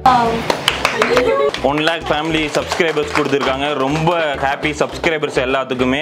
one lakh family subscribers கொடுத்துருக்காங்க ரொம்ப happy subscribers எல்லாத்துக்குமே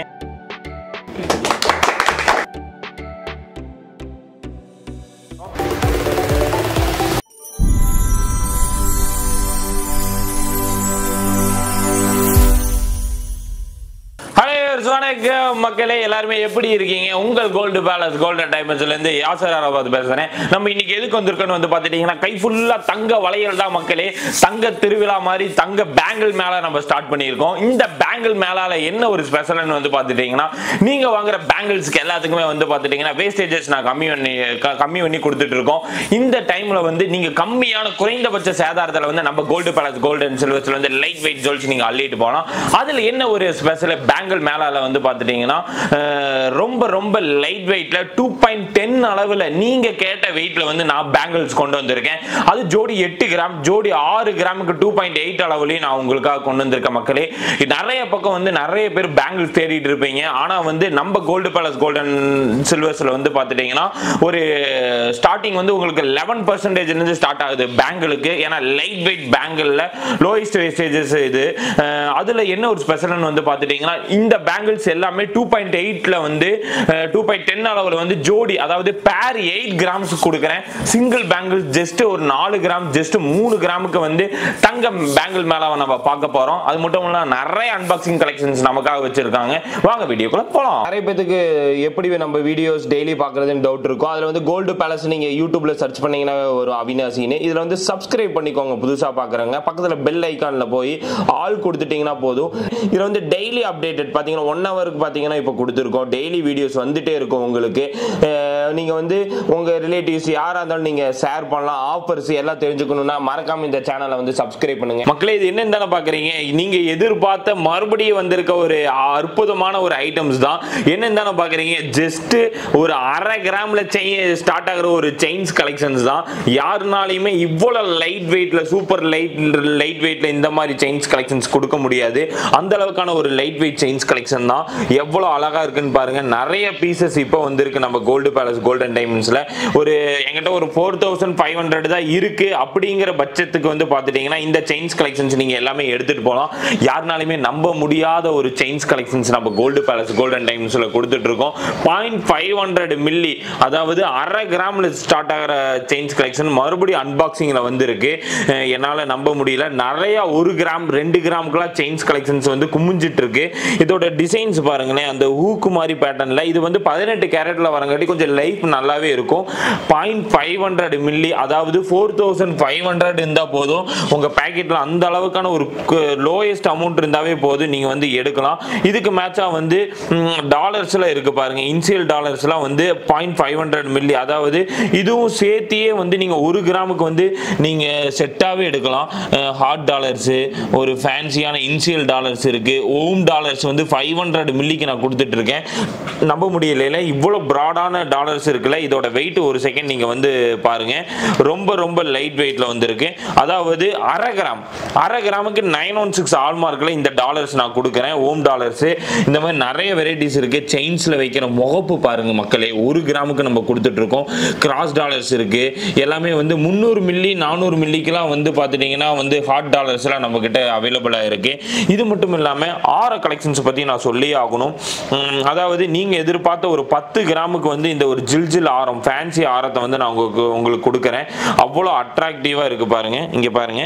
ஹலோ வணக்கம் மக்களே எல்லாருமே எப்படி இருக்கீங்க உங்கள் கோல்டு பேலஸ் கோல்டன் டைமண்ட்ஸ்ல இருந்து யாசர் அரபாத் பேசுறேன் நம்ம இன்னைக்கு எதுக்கு வந்திருக்கோம்னு வந்து பாத்துட்டீங்கன்னா கை ஃபுல்லா தங்க வளையல் தான் மக்களே தங்க திருவிழா மாதிரி தங்க பேங்கிள் மேல நம்ம ஸ்டார்ட் பண்ணியிருக்கோம் இந்த பேங்கிள் மேலால என்ன ஒரு ஸ்பெஷல்னு வந்து பாத்துட்டீங்கன்னா நீங்க வாங்குற பேங்கிள்ஸ்க்கு எல்லாத்துக்குமே வந்து பாத்துட்டீங்கன்னா வேஸ்டேஜஸ் நான் கம்மி பண்ணி க- கம்மி பண்ணி கொடுத்துட்டு இருக்கோம் இந்த டைம்ல வந்து நீங்க கம்மியான குறைந்தபட்ச சேதாரத்துல வந்து நம்ம கோல்டு பேலஸ் கோல்டன் சில்வர்ஸ்ல வந்து லைட் வெயிட் ஜுவல்ஸ் நீங்க அள்ளிட்டு போகலாம் அதுல என்ன ஒரு ஸ்பெஷல் பேங்கிள் மேலால வந்து பாத்துட்டீங்கன்னா அஹ், ரொம்ப ரொம்ப லைட் வெயிட்ல டூ பாயிண்ட் டென் அளவுல நீங்க கேட்ட வெயிட்ல வந்து நான் பேங்கிள்ஸ் கொண்டு வந்திருக்கேன் அது ஜோடி எட்டு கிராம் ஜோடி ஆறு கிராமுக்கு டூ பாயிண்ட் எயிட் அளவுலையும் நான் உங்களுக்காக கொண்டு வந்திருக்கேன் மக்களே இது நிறைய பக்கம் வந்து நிறைய பேர் பேங்கிள்ஸ் தேடிட்டு இருப்பீங்க ஆனா வந்து நம்ம கோல்டு பேலஸ் கோல்டன் சில்வர்ஸ்ல வந்து பாத்துட்டீங்கன்னா ஒரு ஸ்டார்டிங் வந்து உங்களுக்கு லெவன் பர்சன்டேஜ் இருந்து ஸ்டார்ட் ஆகுது பேங்கிளுக்கு ஏன்னா லைட் வெயிட் பேங்கிள்ல லோயஸ்ட் வேஸ்டேஜஸ் இது அஹ் அதுல என்ன ஒரு ஸ்பெஷல்னு வந்து பாத்துட்டீங்கன்னா இந்த பேங்கிள்ஸ் எல்லாமே டூ பாயிண்ட் எயிட்ல வந்து டூ பாயிண்ட் டென் அளவில் வந்து ஜோடி அதாவது பேர் எயிட் கிராம்ஸ் கொடுக்குறேன் சிங்கிள் பேங்கிள்ஸ் ஜஸ்ட் ஒரு நாலு கிராம் ஜஸ்ட் மூணு கிராமுக்கு வந்து தங்க பேங்கிள் மேல நம்ம பார்க்க போறோம் அது மட்டும் இல்ல நிறைய அன்பாக்சிங் கலெக்ஷன்ஸ் நமக்காக வச்சிருக்காங்க வாங்க வீடியோக்குள்ள போலாம் நிறைய பேத்துக்கு எப்படி நம்ம வீடியோஸ் டெய்லி பார்க்கறதுன்னு டவுட் இருக்கும் அதில் வந்து கோல்டு பேலஸ் நீங்க யூடியூப்ல சர்ச் பண்ணீங்கன்னா ஒரு அவினாசின்னு இதில் வந்து சப்ஸ்கிரைப் பண்ணிக்கோங்க புதுசாக பார்க்குறவங்க பக்கத்தில் பெல் ஐக்கானில் போய் ஆல் கொடுத்துட்டீங்கன்னா போதும் இதில் வந்து டெய்லி அப்டேட்டட் பார்த்தீங்கன்னா ஒன் ஹவருக்கு பார்த்தீங்கன்னா இப்போ கொடுத்துருக்கோம் டெய்லி வீடியோஸ் வந்துட்டே இருக்கும் உங்களுக்கு அஹ் நீங்க வந்து உங்க ரிலேட்டிவ்ஸ் யாராக இருந்தாலும் நீங்க ஷேர் பண்ணலாம் ஆஃபர்ஸ் எல்லாம் தெரிஞ்சுக்கணும்னா மறக்காம இந்த சேனலை வந்து சப்ஸ்கிரைப் பண்ணுங்க மக்களே இது என்னன்னு தானே பாக்குறீங்க நீங்க எதிர்பார்த்த மறுபடியும் வந்திருக்க ஒரு அற்புதமான ஒரு ஐட்டம்ஸ் தான் என்னன்னு தானே பாக்குறீங்க ஜஸ்ட் ஒரு அரை கிராம்ல செயின் ஸ்டார்ட் ஆகுற ஒரு செயின்ஸ் கலெக்ஷன்ஸ் தான் யாருனாலையுமே இவ்வளவு லைட் வெயிட்ல சூப்பர் லைட் லைட் வெயிட்ல இந்த மாதிரி செயின்ஸ் கலெக்ஷன்ஸ் கொடுக்க முடியாது அந்த அளவுக்கான ஒரு லைட் வெயிட் செயின்ஸ் கலெக்ஷன் தான் எவ்வளவு அழகா இருக்குன்னு பாருங்க நிறைய பீசஸ் இப்போ வந்திருக்கு நம்ம கோல்டு பேலஸ் கோல்டன் டைமண்ட்ஸ்ல ஒரு என்கிட்ட ஒரு ஃபோர் தௌசண்ட் ஃபைவ் ஹண்ட்ரட் தான் இருக்கு அப்படிங்கிற பட்சத்துக்கு வந்து பார்த்துட்டீங்கன்னா இந்த செயின்ஸ் கலெக்ஷன்ஸ் நீங்க எல்லாமே எடுத்துட்டு போகலாம் யாருனாலுமே நம்ப முடியாத ஒரு செயின்ஸ் கலெக்ஷன்ஸ் நம்ம கோல்டு பேலஸ் கோல்டன் டைம்ஸ்ல கொடுத்துட்டு இருக்கோம் பாயிண்ட் ஃபைவ் ஹண்ட்ரட் மில்லி அதாவது அரை கிராம்ல ஸ்டார்ட் ஆகிற செயின்ஸ் கலெக்ஷன் மறுபடியும் அன்பாக்சிங்ல வந்திருக்கு அஹ் என்னால நம்ப முடியல நிறைய ஒரு கிராம் ரெண்டு கிராமுக்குலாம் செயின்ஸ் கலெக்ஷன்ஸ் வந்து குமிஞ்சிட்டு இருக்கு இதோட டிசைன்ஸ் பாருங்களேன் அந்த ஹூக்கு மாதிரி பேட்டர்ன்ல இது வந்து பதினெட்டு கேரட்ல வரங்காட்டி கொஞ்சம் லைஃப் நல்லாவே இருக்கும் பாயிண்ட் ஃபைவ் ஹண்ட்ரட் மில்லி அதாவது ஃபோர் தௌசண்ட் ஃபைவ் ஹண்ட்ரட் இருந்தால் போதும் உங்கள் பேக்கெட்டில் அந்த அளவுக்கான ஒரு லோயஸ்ட் அமௌண்ட் இருந்தாவே போதும் நீங்கள் வந்து எடுக்கலாம் இதுக்கு மேட்சாக வந்து டாலர்ஸில் இருக்குது பாருங்கள் இன்சியல் டாலர்ஸ்லாம் வந்து பாயிண்ட் ஃபைவ் ஹண்ட்ரட் மில்லி அதாவது இதுவும் சேர்த்தியே வந்து நீங்கள் ஒரு கிராமுக்கு வந்து நீங்கள் செட்டாகவே எடுக்கலாம் ஹாட் டாலர்ஸு ஒரு ஃபேன்சியான இன்சியல் டாலர்ஸ் இருக்குது ஓம் டாலர்ஸ் வந்து ஃபைவ் ஹண்ட்ரட் மில்லிக்கு நான் கொடுத்துட்டு இருக்கேன் நம்ப முடியல இவ்வளோ ப்ராடான டாலர்ஸ் இருக்குல்ல இதோட வெயிட் ஒரு செகண்ட் நீங்கள் வந்து பாருங்க ரொம்ப ரொம்ப லைட் வெயிட்ல வந்திருக்கு அதாவது அரை கிராம் அரை கிராமுக்கு நைன் ஒன் சிக்ஸ் ஆல்மார்க்கில் இந்த டாலர்ஸ் நான் கொடுக்குறேன் ஓம் டாலர்ஸ் இந்த மாதிரி நிறைய வெரைட்டிஸ் இருக்கு செயின்ஸ்ல வைக்கிற முகப்பு பாருங்க மக்களே ஒரு கிராமுக்கு நம்ம கொடுத்துட்டு இருக்கோம் கிராஸ் டாலர்ஸ் இருக்கு எல்லாமே வந்து முந்நூறு மில்லி நானூறு மில்லிக்கெல்லாம் வந்து பார்த்துட்டீங்கன்னா வந்து ஹாட் டாலர்ஸ்லாம் நம்ம கிட்ட அவைலபிளாக இருக்கு இது மட்டும் இல்லாமல் ஆர கலெக்ஷன்ஸ் பற்றி நான் சொல்லி ஆகணும் உம், அதாவது நீங்கள் எதிர்பார்த்த ஒரு பத்து கிராமுக்கு வந்து இந்த ஒரு ஜில் ஜில் ஆரம் ஃபேன்சி ஆரத்தை வந்து நான் உங்களுக்கு உங்களுக்கு கொடுக்குறேன் அவ்வளோ அட்ராக்டிவாக இருக்குது பாருங்க இங்கே பாருங்க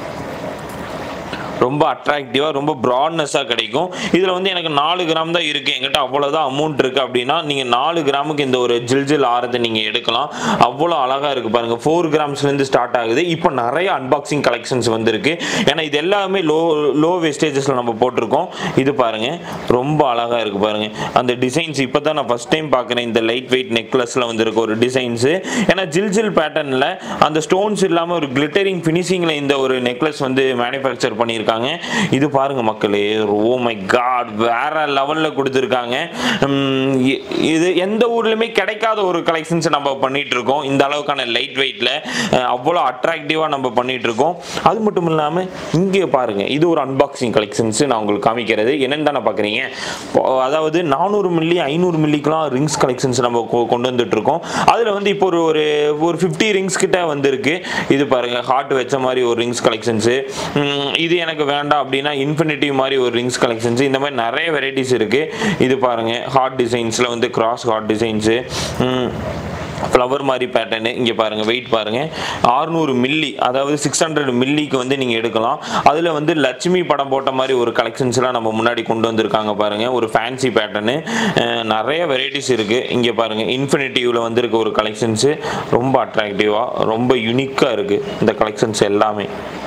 ரொம்ப அட்ராக்டிவாக ரொம்ப ப்ராட்னஸாக கிடைக்கும் இதில் வந்து எனக்கு நாலு கிராம் தான் இருக்குது என்கிட்ட அவ்வளோதான் அமௌண்ட் இருக்குது அப்படின்னா நீங்கள் நாலு கிராமுக்கு இந்த ஒரு ஜில் ஜில் ஆரத்தை நீங்கள் எடுக்கலாம் அவ்வளோ அழகாக இருக்குது பாருங்கள் ஃபோர் கிராம்ஸ்லேருந்து ஸ்டார்ட் ஆகுது இப்போ நிறைய அன்பாக்சிங் கலெக்ஷன்ஸ் வந்திருக்கு ஏன்னா இது எல்லாமே லோ லோ வேஸ்டேஜஸில் நம்ம போட்டிருக்கோம் இது பாருங்கள் ரொம்ப அழகாக இருக்குது பாருங்கள் அந்த டிசைன்ஸ் இப்போ தான் நான் ஃபஸ்ட் டைம் பார்க்குறேன் இந்த லைட் வெயிட் நெக்லஸில் வந்திருக்க ஒரு டிசைன்ஸு ஏன்னா ஜில் ஜில் பேட்டர்னில் அந்த ஸ்டோன்ஸ் இல்லாமல் ஒரு கிளிட்டரிங் ஃபினிஷிங்கில் இந்த ஒரு நெக்லஸ் வந்து மேனுஃபேக்சர் பண்ணியிருக்காங்க பண்ணியிருக்காங்க இது பாருங்க மக்களே ஓ மை காட் வேற லெவலில் கொடுத்துருக்காங்க உம், இ- இது எந்த ஊர்லையுமே கிடைக்காத ஒரு கலெக்ஷன்ஸ் நம்ம பண்ணிட்டு இருக்கோம் இந்த அளவுக்கான லைட் வெயிட்ல அவ்வளோ அட்ராக்டிவாக நம்ம பண்ணிட்டு இருக்கோம் அது மட்டும் இல்லாமல் இங்கே பாருங்க இது ஒரு அன்பாக்சிங் கலெக்ஷன்ஸ் நான் உங்களுக்கு காமிக்கிறது என்னன்னு தானே பார்க்குறீங்க அதாவது நானூறு மில்லி ஐநூறு மில்லிக்கெலாம் ரிங்ஸ் கலெக்ஷன்ஸ் நம்ம கொ- கொண்டு வந்துட்டு இருக்கோம் அதில் வந்து இப்போ ஒரு ஒரு ஒரு ஃபிஃப்டி ரிங்ஸ் கிட்ட வந்திருக்கு இது பாருங்க ஹார்ட் வச்ச மாதிரி ஒரு ரிங்ஸ் கலெக்ஷன்ஸு இது எனக்கு வேண்டாம் அப்படின்னா இன்ஃபினிட்டி மாதிரி ஒரு ரிங்ஸ் கலெக்ஷன்ஸ் இந்த மாதிரி நிறைய வெரைட்டிஸ் இருக்கு இது பாருங்க ஹார்ட் டிசைன்ஸில் வந்து கிராஸ் ஹார்ட் டிசைன்ஸு ஃப்ளவர் மாதிரி பேட்டர்னு இங்கே பாருங்கள் வெயிட் பாருங்கள் 600 மில்லி அதாவது சிக்ஸ் ஹண்ட்ரட் மில்லிக்கு வந்து நீங்கள் எடுக்கலாம் அதில் வந்து லட்சுமி படம் போட்ட மாதிரி ஒரு கலெக்ஷன்ஸ்லாம் நம்ம முன்னாடி கொண்டு வந்திருக்காங்க பாருங்கள் ஒரு ஃபேன்சி பேட்டர்னு நிறைய வெரைட்டிஸ் இருக்குது இங்கே பாருங்கள் இன்ஃபினிட்டிவில் வந்திருக்க ஒரு கலெக்ஷன்ஸு ரொம்ப அட்ராக்டிவாக ரொம்ப யூனிக்காக இருக்குது இந்த கலெக்ஷன்ஸ் எல்லாமே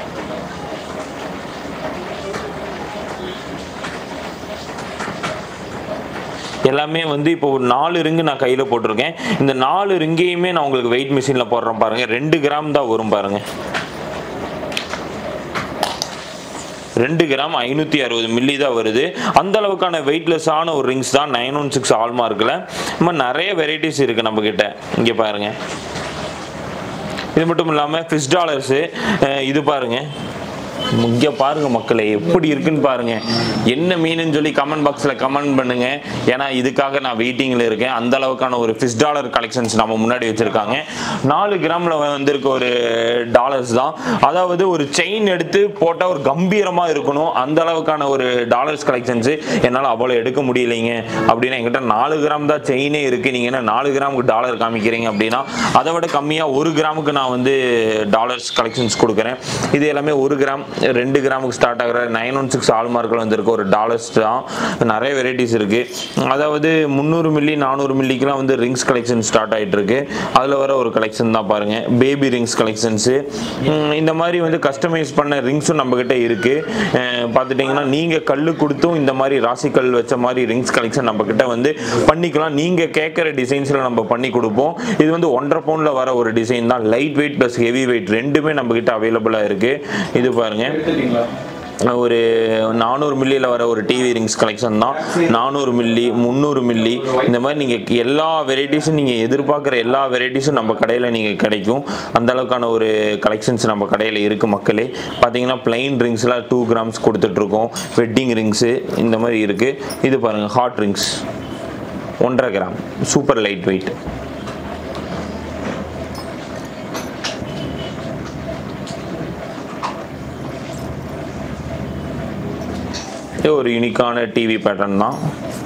எல்லாமே வந்து இப்போ ஒரு நாலு ரிங்கு நான் கையில் போட்டிருக்கேன் இந்த நாலு ரிங்கையுமே நான் உங்களுக்கு வெயிட் மிஷினில் போடுறேன் பாருங்க ரெண்டு கிராம் தான் வரும் பாருங்க ரெண்டு கிராம் ஐநூற்றி அறுபது மில்லி தான் வருது அந்த அளவுக்கான வெயிட்லெஸ்ஸான ஒரு ரிங்ஸ் தான் நைன் ஒன் சிக்ஸ் ஆல்மார்க்கில் இந்த மாதிரி நிறைய வெரைட்டிஸ் இருக்குது நம்மக்கிட்ட இங்கே பாருங்க இது மட்டும் இல்லாமல் ஃபிஷ் டாலர்ஸு இது பாருங்க இங்கே பாருங்க மக்களே எப்படி இருக்குன்னு பாருங்க என்ன மீனுன்னு சொல்லி கமெண்ட் பாக்ஸில் கமெண்ட் பண்ணுங்க ஏன்னா இதுக்காக நான் வெயிட்டிங்கில் இருக்கேன் அந்த அளவுக்கான ஒரு ஃபிஷ் டாலர் கலெக்ஷன்ஸ் நம்ம முன்னாடி வச்சிருக்காங்க நாலு கிராமில் வந்திருக்க ஒரு டாலர்ஸ் தான் அதாவது ஒரு செயின் எடுத்து போட்டால் ஒரு கம்பீரமாக இருக்கணும் அந்த அளவுக்கான ஒரு டாலர்ஸ் கலெக்ஷன்ஸு என்னால் அவ்வளோ எடுக்க முடியலைங்க அப்படின்னா என்கிட்ட நாலு கிராம் தான் செயினே இருக்குது நீங்கள் என்ன நாலு கிராமுக்கு டாலர் காமிக்கிறீங்க அப்படின்னா அதை விட கம்மியாக ஒரு கிராமுக்கு நான் வந்து டாலர்ஸ் கலெக்ஷன்ஸ் கொடுக்குறேன் இது எல்லாமே ஒரு கிராம் ரெண்டு கிராமுக்கு ஸ்டார்ட் ஆகிற நைன் ஒன் சிக்ஸ் ஆல்மார்க்கில் வந்திருக்க ஒரு டாலர்ஸ் தான் நிறைய வெரைட்டிஸ் இருக்குது அதாவது முந்நூறு மில்லி நானூறு மில்லிக்கெலாம் வந்து ரிங்ஸ் கலெக்ஷன் ஸ்டார்ட் ஆகிட்டு இருக்கு அதில் வர ஒரு கலெக்ஷன் தான் பாருங்கள் பேபி ரிங்ஸ் கலெக்ஷன்ஸு இந்த மாதிரி வந்து கஸ்டமைஸ் பண்ண ரிங்ஸும் நம்மக்கிட்ட இருக்குது பார்த்துட்டிங்கன்னா நீங்கள் கல் கொடுத்தும் இந்த மாதிரி ராசிக்கல் வச்ச மாதிரி ரிங்ஸ் கலெக்ஷன் நம்மக்கிட்ட வந்து பண்ணிக்கலாம் நீங்கள் கேட்குற டிசைன்ஸில் நம்ம பண்ணி கொடுப்போம் இது வந்து ஒன்றரை பவுண்டில் வர ஒரு டிசைன் தான் light weight plus heavy weight ரெண்டுமே நம்மக்கிட்ட அவைலபிளாக இருக்குது இது பாருங்கள் ஒரு நானூறு மில்லியில் வர ஒரு டிவி ரிங்ஸ் கலெக்ஷன் தான் நானூறு மில்லி முந்நூறு மில்லி இந்த மாதிரி நீங்கள் எல்லா வெரைட்டிஸும் நீங்கள் எதிர்பார்க்குற எல்லா வெரைட்டிஸும் நம்ம கடையில் நீங்கள் கிடைக்கும் அந்த அளவுக்கான ஒரு கலெக்ஷன்ஸ் நம்ம கடையில் இருக்குது மக்களே பார்த்தீங்கன்னா பிளைன் ரிங்ஸ்லாம் டூ கிராம்ஸ் கொடுத்துட்ருக்கோம் வெட்டிங் ரிங்ஸு இந்த மாதிரி இருக்குது இது பாருங்கள் ஹாட் ரிங்ஸ் ஒன்றரை கிராம் சூப்பர் லைட் வெயிட் இது ஒரு யூனிக்கான டிவி பேட்டர்ன் தான்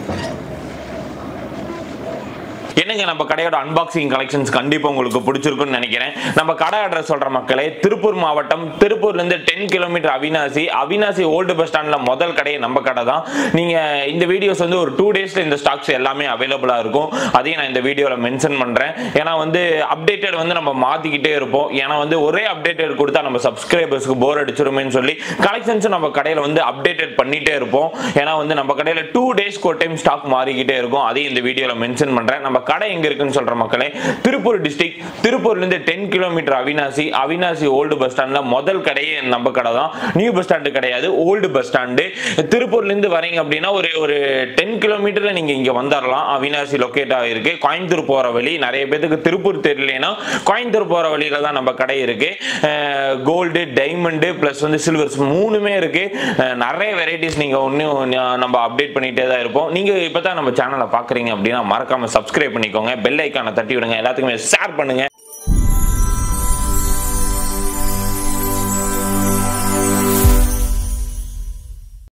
என்னங்க நம்ம கடையோட அன்பாக்சிங் கலெக்ஷன்ஸ் கண்டிப்பா உங்களுக்கு பிடிச்சிருக்கும்னு நினைக்கிறேன் நம்ம கடை அட்ரஸ் சொல்ற மக்களே திருப்பூர் மாவட்டம் திருப்பூர்ல இருந்து ten kilometre Avinashi Avinashi old bus ஸ்டாண்ட்ல முதல் கடையே நம்ம கடை தான் நீங்க இந்த வீடியோஸ் வந்து ஒரு டூ டேஸ்ல இந்த ஸ்டாக்ஸ் எல்லாமே அவைலபிளா இருக்கும் அதையும் நான் இந்த வீடியோல மென்ஷன் பண்றேன் ஏன்னா வந்து அப்டேட்டட் வந்து நம்ம மாத்திக்கிட்டே இருப்போம் ஏன்னா வந்து ஒரே அப்டேட்டட் கொடுத்தா நம்ம சப்ஸ்கிரைபர்ஸ்க்கு போர் அடிச்சிருமேன்னு சொல்லி கலெக்ஷன்ஸ் நம்ம கடையில வந்து அப்டேட்டட் பண்ணிட்டே இருப்போம் ஏன்னா வந்து நம்ம கடையில டூ டேஸ்க்கு ஒரு டைம் ஸ்டாக் மாறிக்கிட்டே இருக்கும் அதையும் இந்த வீடியோல மென்ஷன் பண்றேன் நம்ம கடை எங்க இருக்குன்னு சொல்ற மக்களே திருப்பூர் டிஸ்ட்ரிக்ட் திருப்பூர்ல இருந்து ten kilometre Avinashi Avinashi old bus ஸ்டாண்ட்ல முதல் கடையே நம்ம கடை தான் நியூ பஸ் ஸ்டாண்டு கிடையாது ஓல்டு பஸ் ஸ்டாண்டு திருப்பூர்ல இருந்து வரீங்க அப்படின்னா ஒரு ஒரு டென் கிலோமீட்டர்ல நீங்க இங்க வந்துடலாம் அவினாசி லொக்கேட் ஆகிருக்கு கோயம்புத்தூர் போற வழி நிறைய பேத்துக்கு திருப்பூர் தெரியலனா கோயம்புத்தூர் போற வழியில தான் நம்ம கடை இருக்கு கோல்டு டைமண்டு பிளஸ் வந்து சில்வர்ஸ் மூணுமே இருக்கு அஹ் நிறைய வெரைட்டிஸ் நீங்க ஒன்னும் நம்ம அப்டேட் பண்ணிட்டே தான் இருப்போம் நீங்க இப்பதான் நம்ம சேனலை பாக்குறீங்க அப்படின்னா மறக்காம சப்ஸ்கிரைப் பண்ணிக்கோங்க பெல் ஐக்கானை தட்டி விடுங்க எல்லாத்துக்குமே ஷேர் பண்ணுங்க